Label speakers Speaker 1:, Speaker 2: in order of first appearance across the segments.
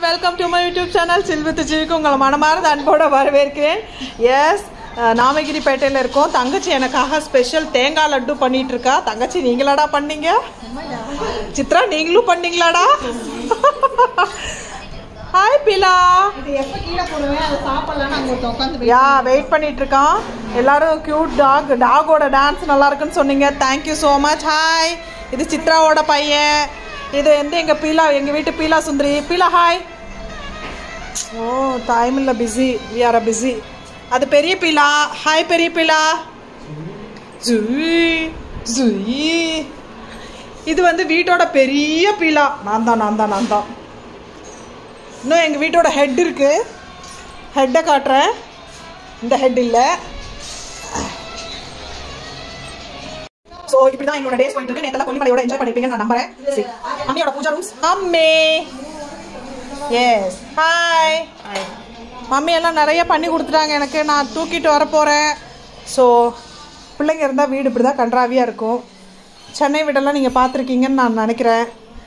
Speaker 1: Welcome to my YouTube channel சில்வித்து ஜீவிக்கு உங்களை மனமார்ந்த அன்போட வரவேற்கிறேன் எஸ் நாமகிரிப்பேட்டையில் இருக்கோம் தங்கச்சி எனக்காக ஸ்பெஷல் தேங்காய் லட்டு பண்ணிட்டு இருக்கா தங்கச்சி நீங்களாடா பண்ணீங்க சித்ரா நீங்களும் பண்ணீங்களாடா ஹாய் பிலா
Speaker 2: இது எப்ப கீழே போடுவேன் அதை சாப்பிடலாம் அங்க ஒருத்தன் உட்காந்து
Speaker 1: யா வெயிட் பண்ணிட்டு இருக்கான் எல்லாரும் கியூட் டாக் டாகோட டான்ஸ் நல்லா இருக்குன்னு சொன்னீங்க தேங்க்யூ ஸோ மச் ஹாய் இது சித்ராவோட பையன் இது வந்து எங்கள் பீலா எங்கள் வீட்டு பீலா சுந்தரி பீலா ஹாய் ஓ டைம் இல்லை busy we are a busy அது பெரிய பீலா ஹாய் பெரிய பீலா ஜுய் ஜுய் இது வந்து வீட்டோட பெரிய பீலா நான் தான் நான் தான் நான் தான் இன்னும் எங்கள் வீட்டோட ஹெட் இருக்கு ஹெட்டை காட்டுறேன் இந்த ஹெட் இல்லை ஸோ இப்படி தான் எங்களோட டேஸ் போயிட்டு இருக்கு நேற்று கொல்லிமலையோட என்ஜாய் பண்ணிருப்பீங்கன்னு நான் நம்புறேன் சரி அம்மியோட பூஜா ரூம்ஸ் அம்மே எஸ் ஹாய் மம்மி எல்லாம் நிறைய பண்ணி கொடுத்துட்டாங்க எனக்கு நான் தூக்கிட்டு வர போகிறேன் ஸோ பிள்ளைங்க இருந்தால் வீடு இப்படி தான் கன்றாவியாக இருக்கும் சென்னை வீடெல்லாம் நீங்கள் பார்த்துருக்கீங்கன்னு நான் நினைக்கிறேன்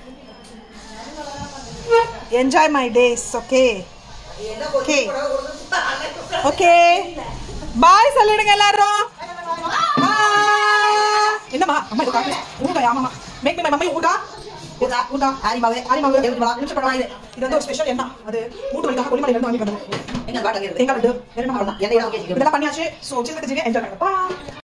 Speaker 1: enjoy my days okay okay okay bye சொல்லிடுங்க எல்லாரும் Bye. என்னம்மா அம்மா இது காட்டு ஊறுகாய் ஆமாம்மா மேக் மீ மை மம்மி ஊறுகாய் ஊறுகா ஊறுகா ஆரிமாவே ஆரிமாவே நிமிஷம் படம் இது இது வந்து ஒரு ஸ்பெஷல் என்ன அது மூட்டு வலிக்காக கொல்லிமலையில இருந்து வாங்கி வந்தது
Speaker 3: எங்க பாட்டு
Speaker 1: தேங்காய் லட்டு வேற என்ன பண்ணலாம் இதெல்லாம் பண்ணியாச்சு ஸோ சின்ன என்ஜாய் பண்ணுங்க Bye.